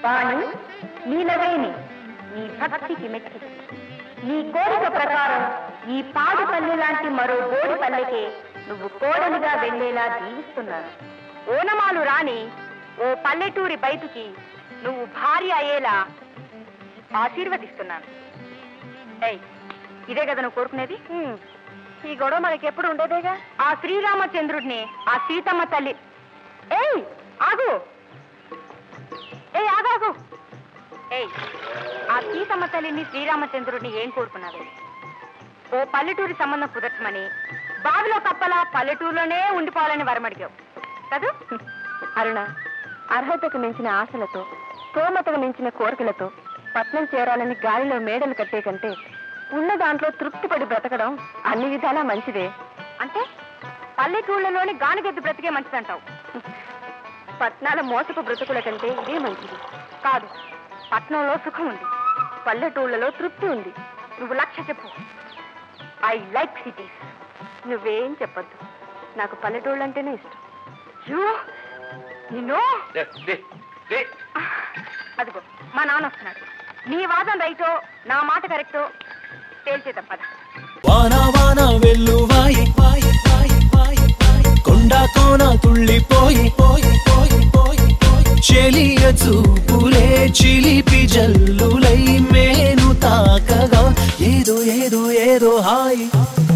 కానీ నీలవేణి నీ భక్తికి మెచ్చి నీ కోరిక ప్రకారం ఈ పాడుపల్లి లాంటి మరో గోడిపల్లెకే నువ్వు కోడలిగా వెళ్లేలా దీవిస్తున్నాను ఓనమాలు రాని ఓ పల్లెటూరి బయటికి నువ్వు భార్య అయ్యేలా ఆశీర్వదిస్తున్నాను ఏయ్ ఇదే కదా నువ్వు కోరుకునేది ఈ గొడవ మనకి ఎప్పుడు ఉండేదేగా ఆ శ్రీరామచంద్రుడిని ఆ సీతమ్మ తల్లి ఏయ్ ఆగు ఏయ్ ఆగాగు ఏయ్ ఆ సీతమ్మ తల్లిని శ్రీరామచంద్రుడిని ఏం కోరుకున్నావే ఓ పల్లెటూరి సంబంధం కుదర్చమని బావిలో కప్పలా పల్లెటూరులోనే ఉండిపోవాలని వరమడిగావు కదూ అరుణ అర్హతకు మించిన ఆశలతో స్తోమతకు మించిన కోరికలతో పట్నం చేరాలని గాలిలో మేడలు కట్టే కంటే ఉన్న దాంట్లో తృప్తిపడి బ్రతకడం అన్ని విధాలా మంచిదే అంటే పల్లెటూళ్ళలోని గానుగెద్దు బ్రతికే మంచిదంటావు పట్నాల మోసపు బ్రతుకుల కంటే ఇదే మంచిది కాదు పట్నంలో సుఖం ఉంది పల్లెటూళ్ళలో తృప్తి ఉంది నువ్వు లక్ష్య చెప్పు ఐ లైక్ సిటీస్ నువ్వేం చెప్పొద్దు నాకు పల్లెటూళ్ళు అంటేనే ఇష్టం యూ నిన్ను లే, లే, లే. అదిగో మా నాన్న వస్తున్నాడు నీ వాదం రైటో నా మాట కరెక్టో తేల్చేద్దాం పద వాన వాన వెల్లువాయి వాయి, వాయి, వాయి, వాయి. కొండ కోన తుళ్ళిపోయి పోయి పోయి పోయి పోయి చెలియ చూపులే చిలిపి జల్లులై మేను తాకగా ఏదో ఏదో ఏదో హాయి